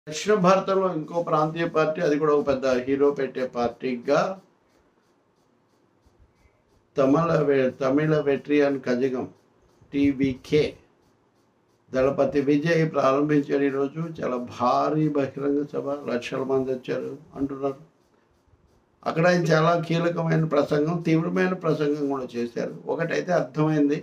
దక్షిణ భారతంలో ఇంకో ప్రాంతీయ పార్టీ అది కూడా ఒక పెద్ద హీరో పెట్టే పార్టీగా తమిళ వె- తమిళ వెట్రియన్ కజగం టీవీకే దళపతి విజయ్ ప్రారంభించారు ఈరోజు చాలా భారీ బహిరంగ సభ లక్షల మంది వచ్చారు అంటున్నారు అక్కడ ఆయన చాలా కీలకమైన ప్రసంగం తీవ్రమైన ప్రసంగం కూడా చేశారు ఒకటైతే అర్థమైంది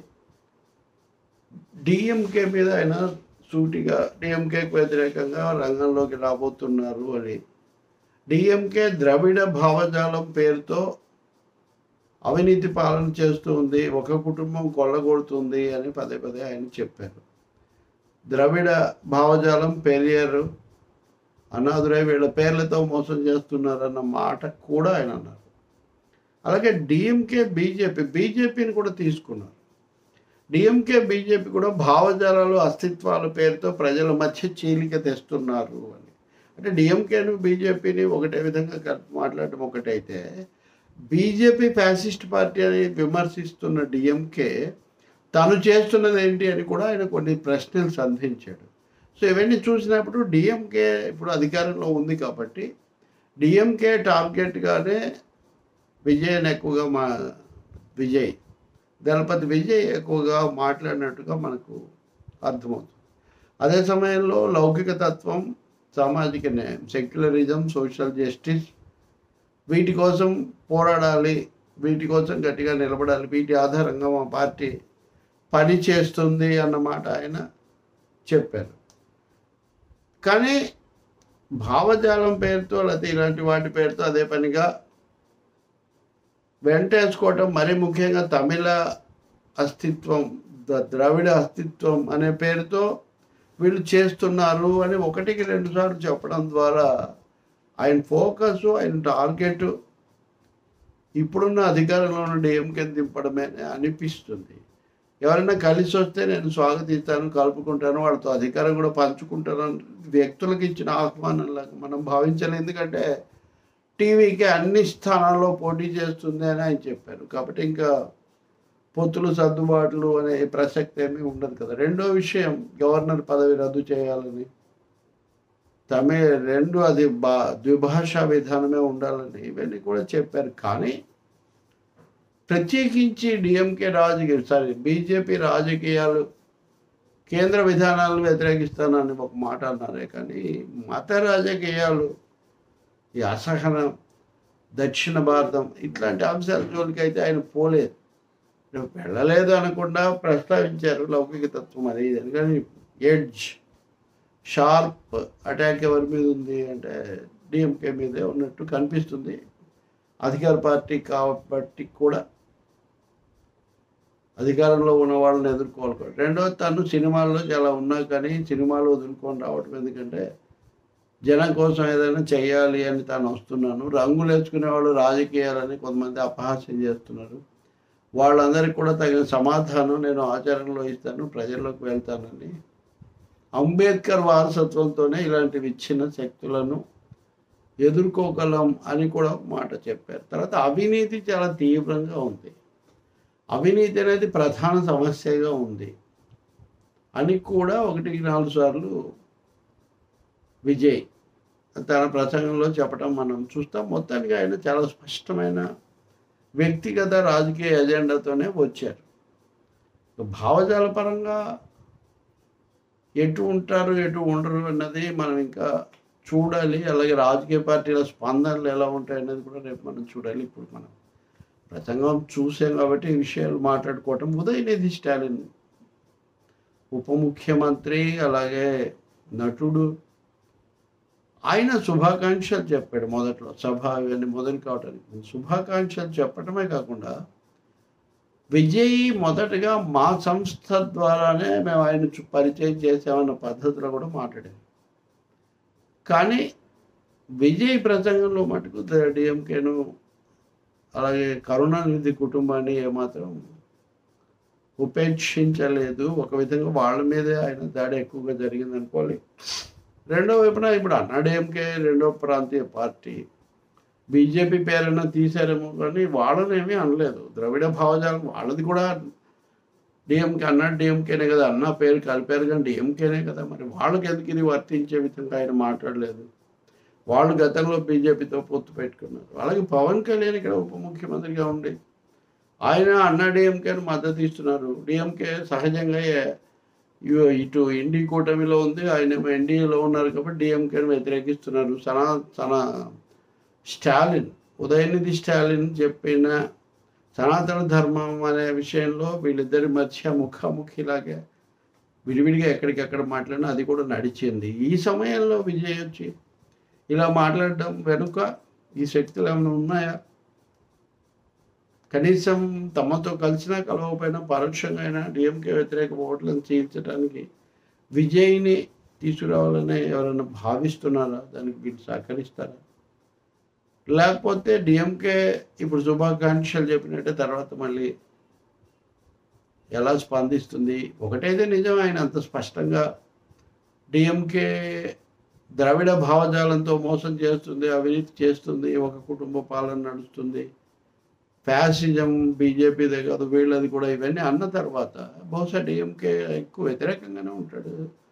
డిఎంకే మీద ఆయన సూటిగా డిఎంకేకి వ్యతిరేకంగా రంగంలోకి రాబోతున్నారు అని డిఎంకే ద్రవిడ భావజాలం పేరుతో అవినీతి పాలన చేస్తూ ఉంది ఒక కుటుంబం కొల్లగొడుతుంది అని పదే పదే ఆయన చెప్పారు ద్రవిడ భావజాలం పెరియారు అనాథురై వీళ్ళ పేర్లతో మోసం చేస్తున్నారన్న మాట కూడా ఆయన అన్నారు అలాగే డిఎంకే బీజేపీ బీజేపీని కూడా తీసుకున్నారు డిఎంకే బీజేపీ కూడా భావజాలాలు అస్తిత్వాల పేరుతో ప్రజల మధ్య చీలిక తెస్తున్నారు అని అంటే డిఎంకేను బీజేపీని ఒకటే విధంగా కలిపి మాట్లాడటం ఒకటైతే బీజేపీ ఫ్యాసిస్ట్ పార్టీ అని విమర్శిస్తున్న డిఎంకే తను చేస్తున్నది ఏంటి అని కూడా ఆయన కొన్ని ప్రశ్నలు సంధించాడు సో ఇవన్నీ చూసినప్పుడు డిఎంకే ఇప్పుడు అధికారంలో ఉంది కాబట్టి డిఎంకే టార్గెట్గానే విజయ్ ఎక్కువగా మా విజయ్ దళపతి విజయ్ ఎక్కువగా మాట్లాడినట్టుగా మనకు అర్థమవుతుంది అదే సమయంలో లౌకిక తత్వం సామాజిక న్యాయం సెక్యులరిజం సోషల్ జస్టిస్ వీటి కోసం పోరాడాలి వీటి కోసం గట్టిగా నిలబడాలి వీటి ఆధారంగా మా పార్టీ పని చేస్తుంది అన్నమాట ఆయన చెప్పారు కానీ భావజాలం పేరుతో లేకపోతే ఇలాంటి వాటి పేరుతో అదే పనిగా వెంటేసుకోవటం మరీ ముఖ్యంగా తమిళ అస్తిత్వం ద- ద్రవిడ అస్తిత్వం అనే పేరుతో వీళ్ళు చేస్తున్నారు అని ఒకటికి రెండు సార్లు చెప్పడం ద్వారా ఆయన ఫోకస్ ఆయన టార్గెట్ ఇప్పుడున్న అధికారంలో ఉన్న డిఎంకే దింపడమే అని అనిపిస్తుంది ఎవరైనా కలిసి వస్తే నేను స్వాగతిస్తాను కలుపుకుంటాను వాళ్ళతో అధికారం కూడా పంచుకుంటాను అని వ్యక్తులకు ఇచ్చిన ఆహ్వానంలాగా మనం భావించాలి ఎందుకంటే టీవీకి అన్ని స్థానాల్లో పోటీ చేస్తుంది అని ఆయన చెప్పారు కాబట్టి ఇంకా పొత్తులు సర్దుబాట్లు అనే ప్రసక్తి ఏమీ ఉండదు కదా రెండో విషయం గవర్నర్ పదవి రద్దు చేయాలని తమిళ రెండు అది బా ద్విభాషా విధానమే ఉండాలని ఇవన్నీ కూడా చెప్పారు కానీ ప్రత్యేకించి డిఎంకే రాజకీయ సారీ బీజేపీ రాజకీయాలు కేంద్ర విధానాలను వ్యతిరేకిస్తానని ఒక మాట అన్నారే కానీ మత రాజకీయాలు ఈ అసహనం దక్షిణ భారతం ఇట్లాంటి అంశాల జోలికి అయితే ఆయన పోలేదు నువ్వు వెళ్ళలేదు అనకుండా ప్రస్తావించారు లౌకిక తత్వం అది ఇది అని కానీ ఎడ్జ్ షార్ప్ అటాక్ ఎవరి మీద ఉంది అంటే డిఎంకే మీదే ఉన్నట్టు కనిపిస్తుంది అధికార పార్టీ కాబట్టి కూడా అధికారంలో ఉన్న వాళ్ళని ఎదుర్కోవాలి కూడా. రెండోది తను సినిమాల్లో చాలా ఉన్నా కానీ సినిమాలు వదులుకొని రావటం ఎందుకంటే జనం కోసం ఏదైనా చేయాలి అని తాను వస్తున్నాను రంగులు వేసుకునే వాళ్ళు రాజకీయాలని కొంతమంది అపహాస్యం చేస్తున్నారు వాళ్ళందరికీ కూడా తగిన సమాధానం నేను ఆచరణలో ఇస్తాను ప్రజల్లోకి వెళ్తానని అంబేద్కర్ వారసత్వంతోనే ఇలాంటి విచ్ఛిన్న శక్తులను ఎదుర్కోగలం అని కూడా ఒక మాట చెప్పారు తర్వాత అవినీతి చాలా తీవ్రంగా ఉంది అవినీతి అనేది ప్రధాన సమస్యగా ఉంది అని కూడా ఒకటికి నాలుగు సార్లు విజయ్ తన ప్రసంగంలో చెప్పడం మనం చూస్తాం మొత్తానికి ఆయన చాలా స్పష్టమైన వ్యక్తిగత రాజకీయ ఎజెండాతోనే వచ్చారు భావజాల పరంగా ఎటు ఉంటారు ఎటు ఉండరు అన్నది మనం ఇంకా చూడాలి అలాగే రాజకీయ పార్టీల స్పందనలు ఎలా ఉంటాయి అనేది కూడా రేపు మనం చూడాలి ఇప్పుడు మనం ప్రసంగం చూసాం కాబట్టి ఈ విషయాలు మాట్లాడుకోవటం ఉదయనిధి స్టాలిన్ ఉప ముఖ్యమంత్రి అలాగే నటుడు ఆయన శుభాకాంక్షలు చెప్పాడు మొదట్లో సభ ఇవన్నీ మొదలు కావటానికి శుభాకాంక్షలు చెప్పడమే కాకుండా విజయ్ మొదటగా మా సంస్థ ద్వారానే మేము ఆయన చు- పరిచయం చేసామన్న పద్ధతిలో కూడా మాట్లాడారు కానీ విజయ్ ప్రసంగంలో మటుకు డిఎంకేను అలాగే కరుణానిధి కుటుంబాన్ని ఏమాత్రం ఉపేక్షించలేదు ఒక విధంగా వాళ్ళ మీదే ఆయన దాడి ఎక్కువగా జరిగింది అనుకోవాలి రెండో వైపున ఇప్పుడు అన్నాడీఎంకే రెండో ప్రాంతీయ పార్టీ బీజేపీ పేరైనా తీశారేమో కానీ వాళ్ళనేమీ అనలేదు ద్రవిడ భావజాలం వాళ్ళది కూడా డిఎంకే అన్న డిఎంకేనే కదా అన్న పేరు కలిపారు కానీ డిఎంకేనే కదా మరి వాళ్ళకి ఎందుకు ఇది వర్తించే విధంగా ఆయన మాట్లాడలేదు వాళ్ళు గతంలో బీజేపీతో పొత్తు పెట్టుకున్నారు అలాగే పవన్ కళ్యాణ్ ఇక్కడ ఉప ముఖ్యమంత్రిగా ఉండి ఆయన అన్న డిఎంకేని మద్దతు ఇస్తున్నారు డిఎంకే సహజంగా ఏ- ఇ- ఇటు ఇండి కూటమిలో ఉంది ఆయన ఎన్డీఏలో ఉన్నారు కాబట్టి డిఎంకేని వ్యతిరేకిస్తున్నారు సనా సనా స్టాలిన్ ఉదయనిధి స్టాలిన్ చెప్పిన సనాతన ధర్మం అనే విషయంలో వీళ్ళిద్దరి మధ్య ముఖాముఖిలాగా విడివిడిగా ఎక్కడికెక్కడ మాట్లాడినా అది కూడా నడిచింది ఈ సమయంలో విజయ్ వచ్చి ఇలా మాట్లాడడం వెనుక ఈ శక్తులు ఏమైనా ఉన్నాయా కనీసం తమతో కలిసినా కలవకపోయినా పరోక్షంగా అయినా డిఎంకే వ్యతిరేక ఓట్లను చీల్చడానికి విజయ్ని తీసుకురావాలని ఎవరైనా భావిస్తున్నారా దానికి వీళ్ళు సహకరిస్తారా లేకపోతే డిఎంకే ఇప్పుడు శుభాకాంక్షలు చెప్పినట్టే తర్వాత మళ్ళీ ఎలా స్పందిస్తుంది ఒకటైతే నిజం ఆయన అంత స్పష్టంగా డిఎంకే ద్రవిడ భావజాలంతో మోసం చేస్తుంది అవినీతి చేస్తుంది ఒక కుటుంబ పాలన నడుస్తుంది ఫ్యాసిజం బీజేపీదే కాదు వీళ్ళది కూడా ఇవన్నీ అన్న తర్వాత బహుశా డిఎంకే ఎక్కువ వ్యతిరేకంగానే ఉంటాడు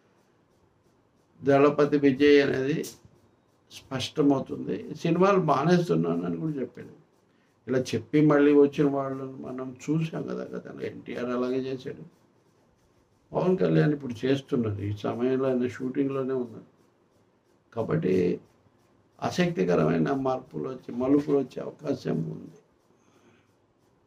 దళపతి విజయ్ అనేది స్పష్టమవుతుంది సినిమాలు మానేస్తున్నానని కూడా చెప్పాడు ఇలా చెప్పి మళ్ళీ వచ్చిన వాళ్ళని మనం చూసాం కదా గతంలో ఎన్టీఆర్ అలాగే చేశాడు పవన్ కళ్యాణ్ ఇప్పుడు చేస్తున్నారు ఈ సమయంలో ఆయన షూటింగ్లోనే ఉన్నారు కాబట్టి ఆసక్తికరమైన మార్పులు వచ్చి మలుపులు వచ్చే అవకాశం ఉంది